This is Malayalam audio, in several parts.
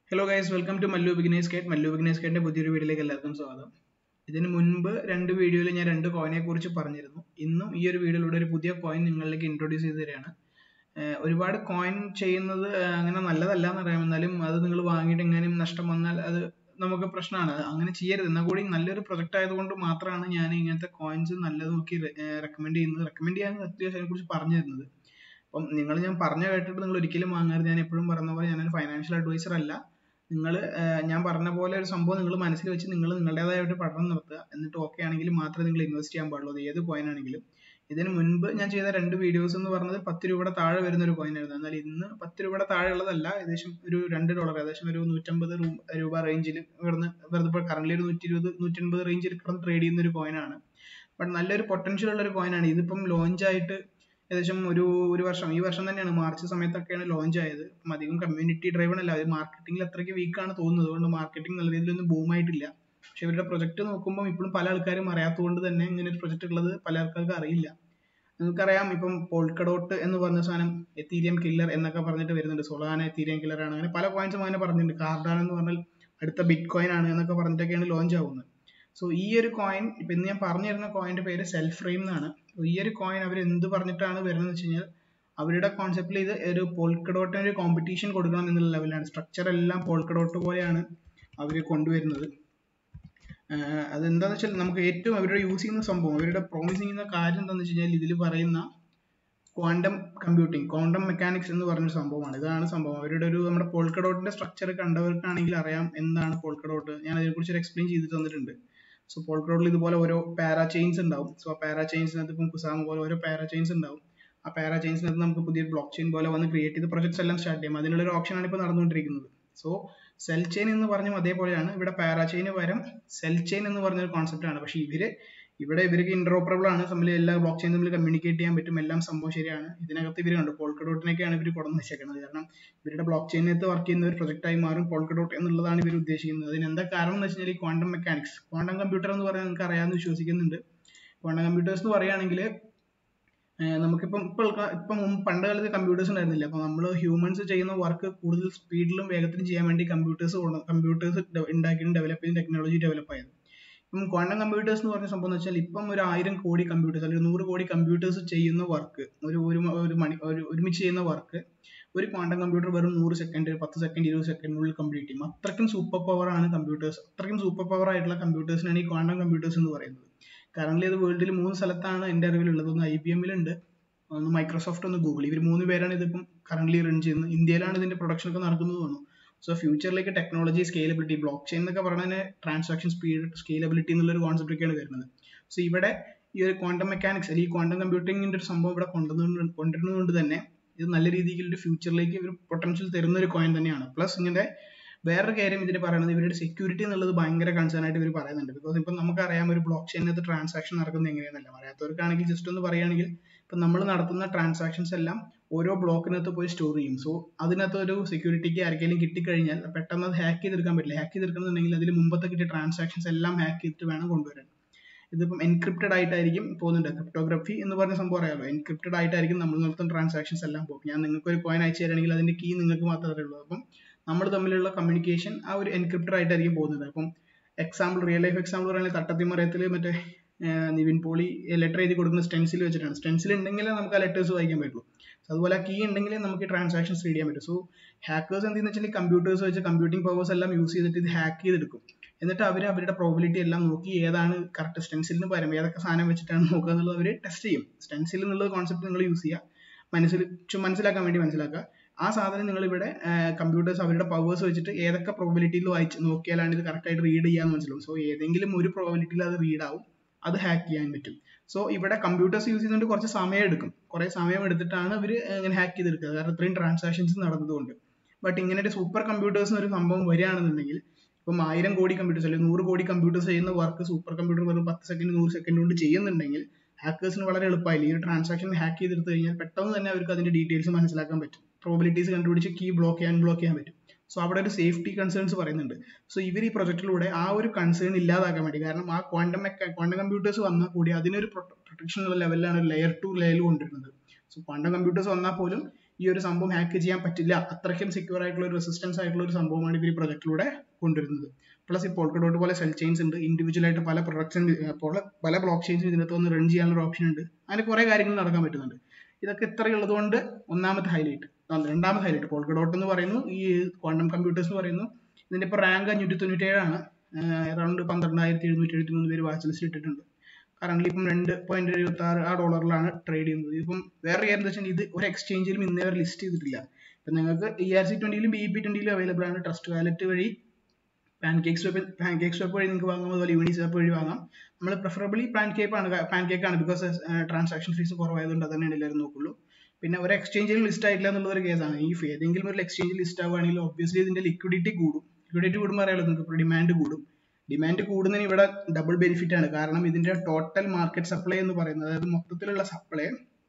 hello guys welcome to Mallu beginners കേട്ട് മല്ലു ബിഗിനേഴ്സ് കേട്ടിന്റെ പുതിയൊരു വീഡിയോയിലേക്ക് എല്ലാവർക്കും സ്വാഗതം ഇതിന് മുൻപ് രണ്ട് വീഡിയോയിൽ ഞാൻ രണ്ട് കോയിനെ കുറിച്ച് പറഞ്ഞിരുന്നു ഇന്നും ഈ ഒരു വീഡിയോയിലൂടെ ഒരു പുതിയ കോയിൻ നിങ്ങളിലേക്ക് ഇൻട്രൊഡ്യൂസ് ചെയ്ത് തരികയാണ് ഏഹ് ഒരുപാട് കോയിൻ ചെയ്യുന്നത് ഏഹ് അങ്ങനെ നല്ലതല്ല എന്നറിയാം എന്നാലും അത് നിങ്ങൾ വാങ്ങിയിട്ട് എങ്ങനെയും നഷ്ടം വന്നാൽ അത് നമുക്ക് പ്രശ്നമാണ് അത് അങ്ങനെ ചെയ്യരുത് എന്നാൽ കൂടി നല്ലൊരു പ്രൊജക്റ്റ് ആയതുകൊണ്ട് മാത്രമാണ് ഞാൻ ഇങ്ങനത്തെ കോയിൻസ് നല്ലത് നോക്കി റെക്കമെൻഡ് ചെയ്യുന്നത് റെക്കമെൻഡ് ചെയ്യാൻ അത്യാവശ്യം അതിനെക്കുറിച്ച് പറഞ്ഞു തരുന്നത് അപ്പം നിങ്ങൾ ഞാൻ പറഞ്ഞ കേട്ടിട്ട് നിങ്ങൾ ഒരിക്കലും വാങ്ങരുത് ഞാൻ എപ്പോഴും പറയുന്ന പോലെ ഞാനൊരു ഫൈനാൻഷ്യൽ അഡ്വൈസർ അല്ല നിങ്ങൾ ഞാൻ പറഞ്ഞ പോലെ ഒരു സംഭവം നിങ്ങൾ മനസ്സിൽ വെച്ച് നിങ്ങൾ നിങ്ങളുടേതായ ഒരു പഠനം നടത്തുക എന്നിട്ട് ഓക്കെ ആണെങ്കിൽ മാത്രമേ നിങ്ങൾ ഇൻവെസ്റ്റ് ചെയ്യാൻ പാടുള്ളൂ അത് ഏത് കോയിൻ ആണെങ്കിലും ഇതിന് മുൻപ് ഞാൻ ചെയ്ത രണ്ട് വീഡിയോസ് എന്ന് പറഞ്ഞത് പത്ത് രൂപയുടെ താഴെ വരുന്ന ഒരു കോയിൻ ആയിരുന്നു എന്നാൽ ഇന്ന് പത്ത് രൂപയുടെ താഴെ ഉള്ളതല്ല ഏകദേശം ഒരു രണ്ട് ഡോളർ ഏകദേശം ഒരു നൂറ്റമ്പത് രൂപ റേഞ്ചിൽ കിടന്ന് വെറുതെ ഇപ്പോൾ കറന്റ് ഒരു നൂറ്റി ഇരുപത് നൂറ്റൻപത് റേഞ്ചിൽ കിടന്ന് ട്രേഡ് ചെയ്യുന്ന ഒരു കോയിൻ ആണ് ബട്ട് നല്ലൊരു പൊട്ടൻഷ്യൽ ഉള്ള ഒരു കോയിൻ ആണ് ഇതിപ്പം ലോഞ്ച് ആയിട്ട് ഏകദേശം ഒരു ഒരു വർഷം ഈ വർഷം തന്നെയാണ് മാർച്ച് സമയത്തൊക്കെയാണ് ലോഞ്ച് ആയത് അപ്പം അധികം കമ്മ്യൂണിറ്റി ഡ്രൈവൺ അല്ല അത് മാർക്കറ്റിംഗിൽ അത്രയ്ക്ക് വീക്ക് ആണ് തോന്നുന്നത് അതുകൊണ്ട് മാർക്കറ്റിംഗ് നല്ല രീതിയിലൊന്നും ബൂം ആയിട്ടില്ല പക്ഷെ ഇവരുടെ പ്രൊജക്ട് നോക്കുമ്പോൾ ഇപ്പോഴും പല ആൾക്കാരും അറിയാത്തതുകൊണ്ട് തന്നെ ഇങ്ങനെ ഒരു പ്രൊജക്ട് ഉള്ളത് പല ആൾക്കാർക്ക് അറിയില്ല നിങ്ങൾക്കറിയാം ഇപ്പം പോൾക്കഡോട്ട് എന്ന് പറഞ്ഞ സാധനം എത്തീരിയം കില്ലർ എന്നൊക്കെ പറഞ്ഞിട്ട് വരുന്നുണ്ട് സൊളാന എത്തീരിയം കില്ലർ ആണ് അങ്ങനെ പല കോയിൻസും അങ്ങനെ പറഞ്ഞിട്ടുണ്ട് കാർഡാൻ എന്ന് പറഞ്ഞാൽ അടുത്ത ബിറ്റ് കോയിൻ ആണ് എന്നൊക്കെ പറഞ്ഞിട്ടൊക്കെയാണ് ലോഞ്ച് ആവുന്നത് സോ ഈ ഒരു കോയിൻ ഇപ്പൊ ഇന്ന് ഞാൻ പറഞ്ഞു തരുന്ന കോയിന്റെ പേര് സെൽഫ് ഫ്രെയിം എന്നാണ് ഈ ഒരു കോയിൻ അവർ എന്ത് പറഞ്ഞിട്ടാണ് വരുന്നത് വെച്ച് കഴിഞ്ഞാൽ അവരുടെ കോൺസെപ്റ്റിൽ ഇത് ഒരു പോൾക്കഡോട്ടിന് ഒരു കോമ്പറ്റീഷൻ കൊടുക്കണം എന്നുള്ള ലെവലാണ് സ്ട്രക്ചർ എല്ലാം പോൾക്കഡോട്ട് പോലെയാണ് അവർ കൊണ്ടുവരുന്നത് അതെന്താന്ന് വെച്ചാൽ നമുക്ക് ഏറ്റവും അവരുടെ യൂസ് ചെയ്യുന്ന സംഭവം അവരുടെ പ്രോമിസ് ചെയ്യുന്ന കാര്യം എന്താണെന്ന് വെച്ച് കഴിഞ്ഞാൽ ഇതിൽ പറയുന്ന ക്വാണ്ടം കമ്പ്യൂട്ടിംഗ് ക്വാണ്ടം മെക്കാനിക്സ് എന്ന് പറഞ്ഞൊരു സംഭവമാണ് ഇതാണ് സംഭവം അവരുടെ ഒരു നമ്മുടെ പോൾക്കഡോട്ടിന്റെ സ്ട്രക്ചർ കണ്ടവർക്കാണെങ്കിൽ അറിയാം എന്താണ് പോൾക്കഡോട്ട് ഞാൻ അതിനെക്കുറിച്ച് ഒരു എക്സ്പ്ലെയിൻ ചെയ്ത് തന്നിട്ടുണ്ട് സോ പോൾക്കഡോട്ടിൽ ഇതുപോലെ ഓരോ പാരാ ചെയിൻസ് ഉണ്ടാവും സോ ആ പാരാ ചെയിൻസിനകത്ത് ഇപ്പം കുസാമ പോലെ ഓരോ പാരാ ചെയിൻസ് ഉണ്ടാവും ആ പാരാ ചെയിൻസിനകത്ത് നമുക്ക് പുതിയ ബ്ലോക്ക് ചെയിൻ പോലെ വന്ന് ക്രിയേറ്റ് ചെയ്ത് പ്രൊജക്ട്സ് എല്ലാം സ്റ്റാർട്ട് ചെയ്യാം അതിനുള്ള ഒരു ഓപ്ഷൻ ആണ് ഇപ്പോൾ നടന്നുകൊണ്ടിരിക്കുന്നത് സോ സെൽ ചെയിൻ എന്ന് പറഞ്ഞും അതേപോലെയാണ് ഇവിടെ പാരാ ചെയിന് പകരം സെൽ ചെയിൻ എന്ന് പറഞ്ഞൊരു കോൺസെപ്റ്റ് ആണ് പക്ഷേ ഇവര് ഇവിടെ ഇവർക്ക് ഇന്ററോപ്പറബിൾ ആണ് തമ്മിൽ എല്ലാ ബ്ലോക്ക് ചെയിൻ തമ്മിൽ കമ്മ്യൂണിക്കേറ്റ് ചെയ്യാൻ പറ്റും എല്ലാം സംഭവം ശരിയാണ് ഇതിനകത്ത് ഇവർ കണ്ടു പോൾക്കഡോട്ടിനൊക്കെയാണ് ഇവർ കൊടന്ന് വെച്ചേക്കുന്നത് കാരണം ഇവരുടെ ബ്ലോക്ക് ചെയിനകത്ത് വർക്ക് ചെയ്യുന്ന ഒരു പ്രൊജക്റ്റ് ആയി മാറും പോൾക്കഡോട്ട് എന്നുള്ളതാണ് ഇവർ ഉദ്ദേശിക്കുന്നത് അതിന് എന്താ കാരണം എന്ന് വെച്ചാൽ ഈ ക്വാണ്ടം മെക്കാനിക്സ് ക്വാണ്ടം കമ്പ്യൂട്ടർ എന്ന് പറയാൻ നിങ്ങൾക്ക് അറിയാമെന്ന് വിശ്വസിക്കുന്നുണ്ട് ക്വാണ്ടം കമ്പ്യൂട്ടേഴ്സ് എന്ന് പറയുകയാണെങ്കിൽ നമുക്കിപ്പം ഇപ്പോൾ ഇപ്പം പണ്ട് കാലത്ത് കമ്പ്യൂട്ടേഴ്സ് ഉണ്ടായിരുന്നില്ല അപ്പോൾ നമ്മൾ ഹ്യൂമൻസ് ചെയ്യുന്ന വർക്ക് കൂടുതൽ സ്പീഡിലും വേഗത്തിലും ചെയ്യാൻ വേണ്ടി കമ്പ്യൂട്ടേഴ്സ് കമ്പ്യൂട്ടേഴ്സ് ഉണ്ടാക്കിയും ഡെവലപ്പ് ചെയ്ത് ടെക്നോളജി ഡെവലപ്പ് ആയത് ഇപ്പം ക്വാണ്ടം കമ്പ്യൂട്ടേഴ്സ് എന്ന് പറഞ്ഞ സംഭവം എന്ന് വെച്ചാൽ ഇപ്പം ഒരു ആയിരം കോടി കമ്പ്യൂട്ടേഴ്സ് അല്ലെങ്കിൽ നൂറ് കോടി കമ്പ്യൂട്ടേഴ്സ് ചെയ്യുന്ന വർക്ക് ഒരു ഒരു ഒരു മണി ഒരു ഒരുമിച്ച് ചെയ്യുന്ന വർക്ക് ഒരു ക്വാണ്ടം കമ്പ്യൂട്ടർ വെറും നൂറ് സെക്കൻഡ് പത്ത് സെക്കൻഡ് ഇരുപത് സെക്കൻഡിനുള്ളിൽ കംപ്ലീറ്റ് ചെയ്യും അത്രയ്ക്കും സൂപ്പർ പവർ ആണ് കമ്പ്യൂട്ടേഴ്സ് അത്രയ്ക്കും സൂപ്പർ പവർ ആയിട്ടുള്ള കമ്പ്യൂട്ടേഴ്സിനാണ് ഈ ക്വാണ്ടം കമ്പ്യൂട്ടേഴ്സ് എന്ന് പറയുന്നത് കറന്റ് ഇത് വേൾഡിൽ മൂന്ന് സ്ഥലത്താണ് എൻ്റെ അറിവിലുള്ളത് ഒന്ന് ഐ ബി എമ്മിലുണ്ട് ഒന്ന് മൈക്രോസോഫ്റ്റ് ഒന്ന് ഗൂഗിൾ ഇവർ മൂന്ന് പേരാണ് ഇതിപ്പം കറന്റ് റൺ ചെയ്യുന്നത് ഇന്ത്യയിലാണ് ഇതിന്റെ പ്രൊഡക്ഷൻ ഒക്കെ നടക്കുന്നത് തോന്നുന്നു സോ ഫ്യൂച്ചറിലേക്ക് ടെക്നോളജി സ്കെയിലബിലിറ്റി ബ്ലോക്ക് ചെയിൻ എന്നൊക്കെ പറഞ്ഞാൽ ട്രാൻസാക്ഷൻ സ്പീഡ് സ്കെയിലബിലിറ്റി എന്നുള്ള ഒരു കോൺസെപ്റ്റ് ഒക്കെയാണ് വരുന്നത് സോ ഇവിടെ ഈ ഒരു ക്വാണ്ടം മെക്കാനിക്സ് അല്ലെങ്കിൽ ക്വാണ്ടം കമ്പ്യൂട്ടിങ്ങിന്റെ ഒരു സംഭവം ഇവിടെ കൊണ്ടുവന്നു കൊണ്ടുവരുന്നതുകൊണ്ട് തന്നെ ഇത് നല്ല രീതിയിൽ ഒരു ഫ്യൂച്ചറിലേക്ക് ഒരു പൊട്ടൻഷ്യൽ തരുന്ന ഒരു കോയിൻ തന്നെയാണ് പ്ലസ് ഇങ്ങനെ വേറൊരു കാര്യം ഇതിൽ പറയുന്നത് ഇവരുടെ സെക്യൂരിറ്റി എന്നുള്ളത് ഭയങ്കര കൺസേൺ ആയിട്ട് ഇവർ പറയുന്നുണ്ട് ബിക്കോസ് ഇപ്പം നമുക്കറിയാം ഒരു ബ്ലോക്ക് ചെയിനകത്ത് ട്രാൻസാക്ഷൻ നടക്കുന്നത് എങ്ങനെയാണെന്നല്ല അറിയാത്തവർക്കാണെങ്കിൽ ജസ്റ്റ് ഒന്ന് പറയുകയാണെങ്കിൽ ഇപ്പം നമ്മൾ നടത്തുന്ന ട്രാൻസാക്ഷൻസ് എല്ലാം ഓരോ ബ്ലോക്കിനകത്ത് പോയി സ്റ്റോർ ചെയ്യും സോ അതിനകത്ത് ഒരു സെക്യൂരിറ്റിക്ക് ആർക്കെങ്കിലും കിട്ടിക്കഴിഞ്ഞാൽ പെട്ടെന്ന് അത് ഹാക്ക് ചെയ്തെടുക്കാൻ പറ്റില്ല ഹാക്ക് ചെയ്തെടുക്കണമെന്നുണ്ടെങ്കിൽ അതിൽ മുമ്പത്തെ കിട്ടിയ ട്രാൻസാക്ഷൻസ് എല്ലാം ഹാക്ക് ചെയ്തിട്ട് വേണം കൊണ്ടുവരാൻ ഇതിപ്പം എൻക്രിപ്റ്റഡ് ആയിട്ടായിരിക്കും പോകുന്നുണ്ട് ക്രിപ്റ്റോഗ്രഫി എന്ന് പറഞ്ഞ സംഭവം അറിയാലോ എൻക്രിപ്റ്റഡ് ആയിട്ടായിരിക്കും നമ്മൾ നടത്തുന്ന ട്രാൻസാക്ഷൻസ് എല്ലാം പോകും ഞാൻ നിങ്ങൾക്ക് ഒരു കോയിൻ അയച്ചു തരാണെങ്കിൽ അതിന്റെ കീ നിങ്ങൾക്ക് മാത്രമേ അറിയുള്ളൂ അപ്പം നമ്മൾ തമ്മിലുള്ള കമ്മ്യൂണിക്കേഷൻ ആ ഒരു എൻക്രിപ്റ്റഡ് ആയിട്ടായിരിക്കും പോകുന്നത് അപ്പം എക്സാമ്പിൾ റിയൽ ലൈഫ് എക്സാമ്പിൾ പറയുകയാണെങ്കിൽ തട്ടത്തിമറയത്തിൽ മറ്റേ നിവിൻ പോളി ലെറ്റർ എഴുതി കൊടുക്കുന്ന സ്റ്റെൻസിൽ വെച്ചിട്ടാണ് സ്റ്റെൻസിൽ ഉണ്ടെങ്കിലേ നമുക്ക് ആ ലെറ്റേഴ്സ് വായിക്കാൻ പറ്റുള്ളൂ അതുപോലെ ആ കീ ഉണ്ടെങ്കിലേ നമുക്ക് ട്രാൻസാക്ഷൻസ് റീഡ് ചെയ്യാൻ പറ്റും സോ ഹാക്കേഴ്സ് എന്തെന്ന് വെച്ചാൽ കമ്പ്യൂട്ടേഴ്സ് വെച്ച് കമ്പ്യൂട്ടിംഗ് പവേഴ്സ് എല്ലാം യൂസ് ചെയ്തിട്ട് ഇത് ഹാക്ക് ചെയ്തെടുക്കും എന്നിട്ട് അവർ അവരുടെ പ്രോബിലിറ്റി എല്ലാം നോക്കി ഏതാണ് കറക്റ്റ് സ്റ്റെൻസിലിന് പകരം ഏതൊക്കെ സാധനം വെച്ചിട്ടാണ് നോക്കുക എന്നുള്ളത് അവർ ടെസ്റ്റ് ചെയ്യും സ്റ്റെൻസിൽ എന്നുള്ള കോൺസെപ്റ്റ് നിങ്ങൾ യൂസ് ചെയ്യുക മനസ്സിൽ മനസ്സിലാക്കാൻ വേണ്ടി മനസ്സിലാക്കുക ആ സാധനം നിങ്ങൾ ഇവിടെ കമ്പ്യൂട്ടേഴ്സ് അവരുടെ പവേഴ്സ് വെച്ചിട്ട് ഏതൊക്കെ പ്രോബിലിറ്റിയിൽ വായിച്ച് നോക്കിയാലാണ് ഇത് കറക്റ്റ് ആയിട്ട് റീഡ് ചെയ്യാന്ന് മനസ്സിലാവും സോ ഏതെങ്കിലും ഒരു പ്രോബിലിറ്റിയിൽ അത് റീഡ് ആവും അത് ഹാക്ക് ചെയ്യാൻ പറ്റും സോ ഇവിടെ കമ്പ്യൂട്ടേഴ്സ് യൂസ് ചെയ്യുന്നതുകൊണ്ട് കുറച്ച് സമയം എടുക്കും കുറെ സമയം എടുത്തിട്ടാണ് ഇവർ ഇങ്ങനെ ഹാക്ക് ചെയ്തെടുക്കുക കാരണം ഇത്രയും ട്രാൻസാക്ഷൻസ് നടന്നതുകൊണ്ട് ബട്ട് ഇങ്ങനെ ഒരു സൂപ്പർ കമ്പ്യൂട്ടേഴ്സ് ഒരു സംഭവം വരികയാണെന്നുണ്ടെങ്കിൽ ഇപ്പം ആയിരം കോടി കമ്പ്യൂട്ടേഴ്സ് അല്ലെങ്കിൽ നൂറ് കോടി കമ്പ്യൂട്ടേഴ്സ് ചെയ്യുന്ന വർക്ക് സൂപ്പർ കമ്പ്യൂട്ടർ വെറും പത്ത് സെക്കൻഡ് നൂറ് സെക്കൻഡ് കൊണ്ട് ചെയ്യുന്നുണ്ടെങ്കിൽ ഹാക്കേഴ്സിന് വളരെ എളുപ്പമായില്ല ഈ ഒരു ട്രാൻസാക്ഷൻ ഹാക്ക് ചെയ്തെടുത്ത് കഴിഞ്ഞാൽ പെട്ടെന്ന് തന്നെ അവർക്ക് അതിന്റെ ഡീറ്റെയിൽസ് മനസ്സിലാക്കാൻ പറ്റും പ്രോബിലിറ്റീസ് കണ്ടുപിടിച്ച് കീ ബ്ലോക്ക് ചെയ്യാൻ ബ്ലോക്ക് ചെയ്യാൻ പറ്റും സോ അവിടെ ഒരു സേഫ്റ്റി കൺസേൺസ് പറയുന്നുണ്ട് സോ ഇവർ ഈ പ്രൊജക്റ്റിലൂടെ ആ ഒരു കൺസേൺ ഇല്ലാതാക്കാൻ വേണ്ടി കാരണം ആ ക്വാണ്ടം ക്വാണ്ടം കമ്പ്യൂട്ടേഴ്സ് വന്നാൽ കൂടി അതിനൊരു പ്രൊട്ടക്ഷൻ ഉള്ള ലെവലിലാണ് ലെയർ ടു ലെവൽ കൊണ്ടുവരുന്നത് സോ ക്വാണ്ടം കമ്പ്യൂട്ടേഴ്സ് വന്നാൽ പോലും ഈ ഒരു സംഭവം ഹാക്ക് ചെയ്യാൻ പറ്റില്ല അത്രയ്ക്കും സെക്യൂർ ആയിട്ടുള്ള ഒരു റെസിസ്റ്റൻസ് ആയിട്ടുള്ള ഒരു സംഭവമാണ് ഇവർ പ്രൊജക്റ്റിലൂടെ കൊണ്ടുവരുന്നത് പ്ലസ് ഈ പോൾക്കഡോട്ട് പോലെ സെൽ ചെയിൻസ് ഉണ്ട് ഇൻഡിവിജ്വൽ ആയിട്ട് പല പ്രൊഡക്ട്സും പല ബ്ലോക്ക് ചെയിൻസും ഇതിനകത്ത് വന്ന് റൺ ചെയ്യാനുള്ള ഒരു ഓപ്ഷൻ ഉണ്ട് അങ്ങനെ കുറെ കാര്യങ്ങൾ നടക്കാൻ പറ്റുന്നുണ്ട് ഇതൊക്കെ ഇത്രയുള്ളത് കൊണ്ട് ഒന്നാമത്തെ ഹൈലൈറ്റ് രണ്ടാമത്തെ ഹൈലൈറ്റ് പോൾക്കഡോട്ട് എന്ന് പറയുന്നു ഈ ക്വാണ്ടം കമ്പ്യൂട്ടേഴ്സ് എന്ന് പറയുന്നു ഇതിന്റെ ഇപ്പോൾ റാങ്ക് അഞ്ഞൂറ്റി തൊണ്ണൂറ്റേഴാണ് അറൗണ്ട് പന്ത്രണ്ടായിരത്തി എഴുന്നൂറ്റി എഴുപത്തി മൂന്ന് പേര് വാച്ച് ലിസ്റ്റ് ഇട്ടിട്ടുണ്ട് കറന്റ് ഇപ്പം രണ്ട് പോയിന്റ് എഴുപത്തി ആറ് ആ ഡോളറിലാണ് ട്രേഡ് ചെയ്യുന്നത് ഇപ്പം വേറെ കാര്യം എന്താ വെച്ചാൽ ഇത് ഒരു എക്സ്ചേഞ്ചിലും ഇന്നേ വരെ ലിസ്റ്റ് ചെയ്തിട്ടില്ല ഇപ്പം നിങ്ങൾക്ക് ഇ ആർ സി ട്വന്റിയിലും ബി പി ട്വന്റിയിലും അവൈലബിൾ ആണ് ട്രസ്റ്റ് വാലറ്റ് വഴി പാൻകേക്ക് സ്വപ്പ് പാൻകേക്ക് സ്വപ്പ് വഴി നിങ്ങൾക്ക് വാങ്ങാം അതുപോലെ യൂണി സ്വപ്പ് വഴി വാങ്ങാം നമ്മൾ പ്രിഫറബിളി പാൻകേക്ക് ആണ് പാൻകേക്ക് ആണ് ബിക്കോസ് ട്രാൻസാക്ഷൻ ഫീസ് കുറവായതുകൊണ്ട് അത് തന്നെയാണ് എല്ലാവരും നോക്കുള്ളൂ പിന്നെ ഒരു എക്സ്ചേഞ്ചിൽ ലിസ്റ്റ് ആയിട്ടില്ല എന്നുള്ള ഒരു കേസാണ് ഈ ഏതെങ്കിലും ഒരു എക്സ്ചേഞ്ചിൽ ലിസ്റ്റ് ആവുകയാണെങ്കിൽ ഒബ്വിയസ്ലി ഇതിന്റെ ലിക്വിഡിറ്റി കൂടും ലിക്വിഡിറ്റി കൂടുമ്പോൾ അറിയാലോ നിങ്ങൾക്ക് ഡിമാൻഡ് കൂടും ഡിമാൻഡ് കൂടുന്നതിന് ഇവിടെ ഡബിൾ ബെനിഫിറ്റ് ആണ് കാരണം ഇതിന്റെ ടോട്ടൽ മാർക്കറ്റ് സപ്ലൈ എന്ന് പറയുന്നത് അതായത് മൊത്തത്തിലുള്ള സപ്ലൈ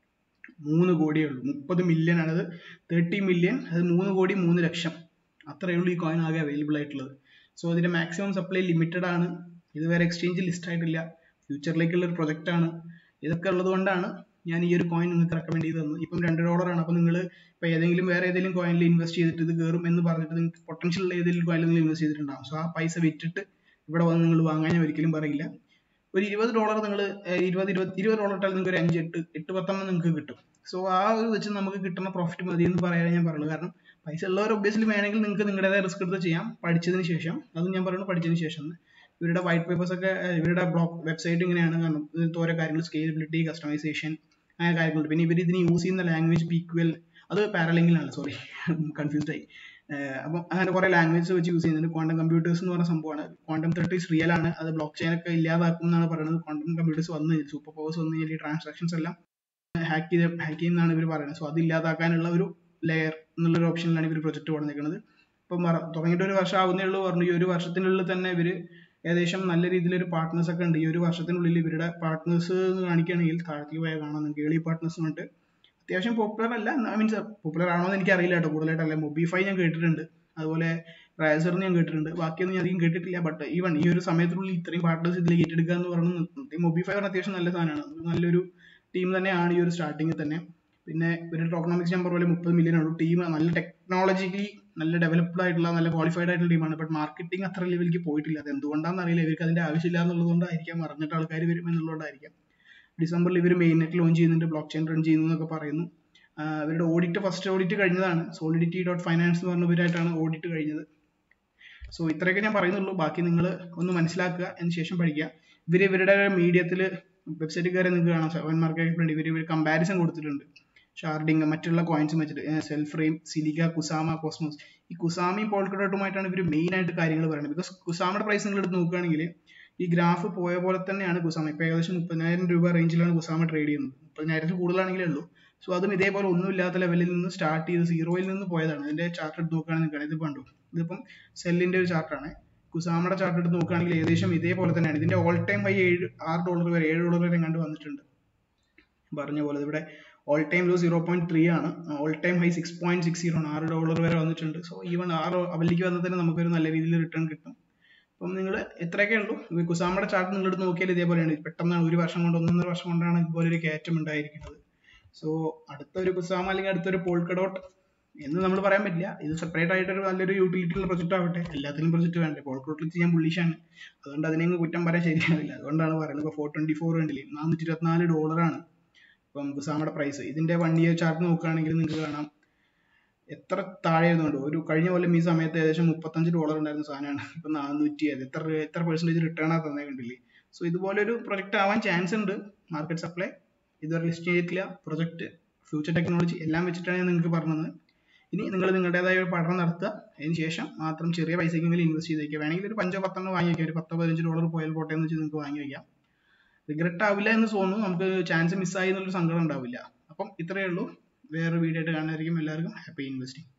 മൂന്ന് കോടിയേ ഉള്ളൂ മുപ്പത് മില്യൺ ആണ് അത് തേർട്ടി മില്യൺ അത് മൂന്ന് കോടി മൂന്ന് ലക്ഷം അത്രയേ ഉള്ളൂ ഈ കോയിൻ ആകെ അവൈലബിൾ ആയിട്ടുള്ളത് സോ ഇതിന്റെ മാക്സിമം സപ്ലൈ ലിമിറ്റഡ് ആണ് ഇതുവരെ എക്സ്ചേഞ്ച് ലിസ്റ്റ് ആയിട്ടില്ല ഫ്യൂച്ചറിലേക്കുള്ള ഒരു പ്രൊജക്റ്റ് ആണ് ഇതൊക്കെ ഉള്ളത് കൊണ്ടാണ് ഞാൻ ഈ ഒരു കോയിൻ നിങ്ങൾക്ക് റെക്കമെൻഡ് ചെയ്ത് തന്നത് ഇപ്പം രണ്ട് ഡോളറാണ് അപ്പോൾ നിങ്ങൾ ഇപ്പോൾ ഏതെങ്കിലും വേറെ ഏതെങ്കിലും കോയിനിൽ ഇൻവെസ്റ്റ് ചെയ്തിട്ട് ഇത് കയറും എന്ന് പറഞ്ഞിട്ട് നിങ്ങൾക്ക് പൊട്ടൻഷ്യൽ ഉള്ള ഏതെങ്കിലും കോയിനിൽ നിങ്ങൾ ഇൻവെസ്റ്റ് ചെയ്തിട്ടുണ്ടാകും സോ ആ പൈസ വിറ്റിട്ട് ഇവിടെ വന്ന് നിങ്ങൾ വാങ്ങാൻ ഞാൻ ഒരിക്കലും പറയില്ല ഒരു ഇരുപത് ഡോളർ നിങ്ങൾ ഇരുപത് ഇരുപത് ഇരുപത് ഡോളർ ഇട്ടാൽ നിങ്ങൾക്ക് ഒരു അഞ്ച് എട്ട് എട്ട് പത്തെണ്ണം നിങ്ങൾക്ക് കിട്ടും സോ ആ ഒരു വെച്ച് നമുക്ക് കിട്ടുന്ന പ്രോഫിറ്റ് മതി എന്ന് പറയാൻ ഞാൻ പറയുള്ളൂ കാരണം പൈസ ഉള്ളവർ ഒബ്വിയസ്ലി വേണമെങ്കിൽ നിങ്ങൾക്ക് നിങ്ങളുടേതായ റിസ്ക് എടുത്ത് ചെയ്യാം പഠിച്ചതിന് ശേഷം അതും ഞാൻ പറയുന്നു പഠിച്ചതിന് ശേഷം ഇവരുടെ വൈറ്റ് പേപ്പേഴ്സ് ഒക്കെ ഇവരുടെ ബ്ലോഗ് വെബ്സൈറ്റ് ഇങ്ങനെയാണ് കാരണം ഇതിനകത്ത് ഓരോ കാര്യങ്ങൾ സ്കെയിലബിലിറ്റി കസ്റ്റമൈസേഷൻ അങ്ങനെ കാര്യങ്ങളുണ്ട് പിന്നെ ഇവർ ഇതിന് യൂസ് ചെയ്യുന്ന ലാംഗ്വേജ് പീക്വൽ അത് പാരലിംഗിലാണ് സോറി കൺഫ്യൂസ്ഡ് ആയി അപ്പം അങ്ങനെ കുറെ ലാംഗ്വേജ് വെച്ച് യൂസ് ചെയ്യുന്നുണ്ട് ക്വാണ്ടം കമ്പ്യൂട്ടേഴ്സ് എന്ന് പറയുന്ന സംഭവമാണ് ക്വാണ്ടം തേർട്ടീസ് റിയൽ ആണ് അത് ബ്ലോക്ക് ചെയിൻ ഒക്കെ ഇല്ലാതാക്കും എന്നാണ് പറയുന്നത് ക്വാണ്ടം കമ്പ്യൂട്ടേഴ്സ് വന്നു കഴിഞ്ഞാൽ സൂപ്പർ പവേഴ്സ് വന്നു കഴിഞ്ഞാൽ ഈ ട്രാൻസാക്ഷൻസ് എല്ലാം ഹാക്ക് ചെയ്ത് ഹാക്ക് ചെയ്യുന്നതാണ് ഇവർ പറയുന്നത് സോ അത് ഇല്ലാതാക്കാനുള്ള ഒരു ലെയർ എന്നുള്ളൊരു ഓപ്ഷനിലാണ് ഇവർ പ്രൊജക്ട് കൊടുത്തേക്കുന്നത് ഇപ്പം തുടങ്ങിയിട്ട് ഒരു വർഷം ആവുന്നേ ഉള്ളൂ പറഞ്ഞു ഈ ഒരു വർഷത്തിനുള്ളിൽ തന്നെ ഇവർ ഏകദേശം നല്ല രീതിയിൽ ഒരു പാർട്ട്നേഴ്സ് ഒക്കെ ഉണ്ട് ഈ ഒരു വർഷത്തിനുള്ളിൽ ഇവരുടെ പാർട്ട്നേഴ്സ് എന്ന് കാണിക്കുകയാണെങ്കിൽ താഴത്തേക്ക് പോയാൽ കാണാം നിങ്ങൾക്ക് ഏളി പാർട്ട്നേഴ്സ് ഉണ്ട് അത്യാവശ്യം പോപ്പുലർ അല്ല മീൻസ് പോപ്പുലർ ആണോ എന്ന് എനിക്ക് അറിയില്ല കേട്ടോ കൂടുതലായിട്ടല്ല മൊബിഫൈ ഞാൻ കേട്ടിട്ടുണ്ട് അതുപോലെ റൈസർ ഞാൻ കേട്ടിട്ടുണ്ട് ബാക്കിയൊന്നും ഞാൻ അധികം കേട്ടിട്ടില്ല ബട്ട് ഈവൺ ഈ ഒരു സമയത്തിനുള്ളിൽ ഇത്രയും പാർട്ട്നേഴ്സ് ഇതിലേക്ക് ഏറ്റെടുക്കുക എന്ന് പറയുന്നത് മൊബിഫൈ പറഞ്ഞ അത്യാവശ്യം നല്ല സാധനമാണ് നല്ലൊരു ടീം തന്നെയാണ് ഈ ഒരു സ്റ്റാർട്ടിങ്ങിൽ തന്നെ പിന്നെ ഒരു ടോക്കണോമിക്സ് നമ്പർ പോലെ മുപ്പത് മില്യൺ ഉള്ളൂ ടീം നല്ല ടെക്നോളജിക്കലി നല്ല ഡെവലപ്ഡ് ആയിട്ടുള്ള നല്ല ക്വാളിഫൈഡ് ആയിട്ടുള്ള ടീമാണ് ബട്ട് മാർക്കറ്റിംഗ് അത്ര ലെവലിലേക്ക് പോയിട്ടില്ല അത് എന്തുകൊണ്ടാണെന്ന് അറിയില്ല ഇവർക്ക് അതിന്റെ ആവശ്യമില്ല എന്നുള്ളതുകൊണ്ടായിരിക്കാം അറിഞ്ഞിട്ട് ആൾക്കാർ വരും എന്നുള്ളതുകൊണ്ടായിരിക്കാം ഡിസംബറിൽ ഇവർ മെയിൻ നെറ്റ് ലോഞ്ച് ചെയ്യുന്നുണ്ട് ബ്ലോക്ക് ചെയിൻ റൺ ചെയ്യുന്നു എന്നൊക്കെ പറയുന്നു അവരുടെ ഓഡിറ്റ് ഫസ്റ്റ് ഓഡിറ്റ് കഴിഞ്ഞതാണ് സോളിഡിറ്റി ഡോട്ട് ഫൈനാൻസ് എന്ന് പറഞ്ഞവരായിട്ടാണ് ഓഡിറ്റ് കഴിഞ്ഞത് സോ ഇത്രയൊക്കെ ഞാൻ പറയുന്നുള്ളൂ ബാക്കി നിങ്ങൾ ഒന്ന് മനസ്സിലാക്കുക അതിന് ശേഷം പഠിക്കുക ഇവർ ഇവരുടെ മീഡിയത്തിൽ വെബ്സൈറ്റിൽ കയറി നിങ്ങൾക്ക് കാണാം സെവൻ മാർക്കറ്റ് ഫ്രണ്ട് ഇവർ ഇവർ കമ്പാരിസൺ കൊടുത്തിട്ടുണ്ട് ഷാർഡിങ് മറ്റുള്ള കോയിൻസും വെച്ചിട്ട് self frame silica Kusama Cosmos ഈ കുസാമയും പോൾക്കഡോട്ടുമായിട്ടാണ് ഇവർ മെയിൻ ആയിട്ട് കാര്യങ്ങൾ പറയുന്നത് ബിക്കോസ് കുസാമയുടെ പ്രൈസ് നിങ്ങൾ എടുത്ത് നോക്കുകയാണെങ്കിൽ ഈ ഗ്രാഫ് പോയ പോലെ തന്നെയാണ് കുസാമ ഇപ്പൊ ഏകദേശം മുപ്പതിനായിരം രൂപ റേഞ്ചിലാണ് കുസാമ ട്രേഡ് ചെയ്യുന്നത് മുപ്പതിനായിരത്തിൽ കൂടുതലാണെങ്കിലേ ഉള്ളൂ സോ അതും ഇതേപോലെ ഒന്നുമില്ലാത്ത ലെവലിൽ നിന്ന് സ്റ്റാർട്ട് ചെയ്ത് സീറോയിൽ നിന്ന് പോയതാണ് ഇതിന്റെ ചാർട്ട് എടുത്ത് നോക്കുകയാണെങ്കിൽ നിങ്ങൾക്ക് ഇത് കണ്ടു ഇതിപ്പം സെല്ലിന്റെ ഒരു ചാർട്ടാണ് കുസാമയുടെ ചാർട്ട് എടുത്ത് നോക്കുകയാണെങ്കിൽ ഏകദേശം ഇതേപോലെ തന്നെയാണ് ഇതിന്റെ ഓൾ ടൈം ഹൈ ഏഴ് ആറ് ഡോളർ വരെ ഏഴ് ഡോളർ വരെ കണ്ടു വന്നിട്ടുണ്ട് പറഞ്ഞ പോലെ ഇവിടെ all time low zero point three ആണ് all time high six point six zero ആണ് ആറ് ഡോളർ വരെ വന്നിട്ടുണ്ട് സോ ഈവൻ ആറ് അവലിക്ക് വന്നാൽ തന്നെ നമുക്കൊരു നല്ല രീതിയിൽ റിട്ടേൺ കിട്ടും അപ്പം നിങ്ങൾ എത്രയൊക്കെ ഉള്ളൂ കുസാമയുടെ ചാർട്ട് നിങ്ങൾ എടുത്ത് നോക്കിയാൽ ഇതേപോലെയാണ് പെട്ടെന്നാണ് ഒരു വർഷം കൊണ്ട് ഒന്നൊന്നര വർഷം കൊണ്ടാണ് ഇതുപോലെ ഒരു കയറ്റം ഉണ്ടായിരിക്കുന്നത് സോ അടുത്ത ഒരു കുസാമ അല്ലെങ്കിൽ അടുത്തൊരു പോൾക്കഡോട്ട് എന്ന് നമ്മൾ പറയാൻ പറ്റില്ല ഇത് സെപ്പറേറ്റ് ആയിട്ട് ഒരു നല്ലൊരു യൂട്ടിലിറ്റി ഉള്ള പ്രൊജക്റ്റ് ആവട്ടെ എല്ലാത്തിനും പ്രൊജക്റ്റ് വേണ്ടേ പോൾക്കഡോട്ടിൽ ചെയ്യാൻ ബുള്ളിഷാണ് അതുകൊണ്ട് അതിനെ കുറ്റം പറയാൻ ശരിയാവില്ല അതുകൊണ്ടാണ് പറയുന്നത് ഇപ്പോൾ ഫോർ ട്വന്റി ഫോർ കണ്ടില്ലേ നാനൂറ്റി ഇരുപത്തിനാല് ഡോളറാണ് ഇപ്പം കുസാമയുടെ പ്രൈസ് ഇതിന്റെ വൺ ഇയർ ചാർട്ട് നോക്കുകയാണെങ്കിൽ നിങ്ങൾക്ക് കാണാം എത്ര താഴെ ആയിരുന്നുണ്ട് ഒരു കഴിഞ്ഞ കൊല്ലം ഈ സമയത്ത് ഏകദേശം മുപ്പത്തഞ്ച് ഡോളർ ഉണ്ടായിരുന്ന സാധനമാണ് ഇപ്പൊ നാനൂറ്റി ആയത് എത്ര എത്ര പെർസെന്റേജ് റിട്ടേൺ ആ തന്നെ കണ്ടില്ലേ സോ ഇതുപോലെ ഒരു പ്രൊജക്ട് ആവാൻ ചാൻസ് ഉണ്ട് മാർക്കറ്റ് സപ്ലൈ ഇതുവരെ ലിസ്റ്റ് ചെയ്തിട്ടില്ല പ്രൊജക്ട് ഫ്യൂച്ചർ ടെക്നോളജി എല്ലാം വെച്ചിട്ടാണ് ഞാൻ നിങ്ങൾക്ക് പറഞ്ഞത് ഇനി നിങ്ങൾ നിങ്ങളുടേതായ ഒരു പഠനം നടത്തുക അതിന് ശേഷം മാത്രം ചെറിയ പൈസക്കെങ്കിലും ഇൻവെസ്റ്റ് ചെയ്തേക്കുക വേണമെങ്കിൽ ഒരു പഞ്ചോ പത്തെണ്ണം വാങ്ങി വയ്ക്കാം ഒരു പത്തോ പതിനഞ്ച് ഡോളർ പോയാൽ പോട്ടെ എന്ന് വെച്ച് നിങ്ങൾക്ക് വാങ്ങി വയ്ക്കാം റിഗ്രറ്റ് ആവില്ല എന്ന് തോന്നുന്നു നമുക്ക് ചാൻസ് മിസ്സായി എന്നുള്ളൊരു സങ്കടം ഉണ്ടാവില്ല അപ്പം ഇത്രയേ ഉള്ളൂ വേറൊരു വീഡിയോ ആയിട്ട് കാണുന്നതായിരിക്കും എല്ലാവർക്കും ഹാപ്പി ഇൻവെസ്റ്റിംഗ്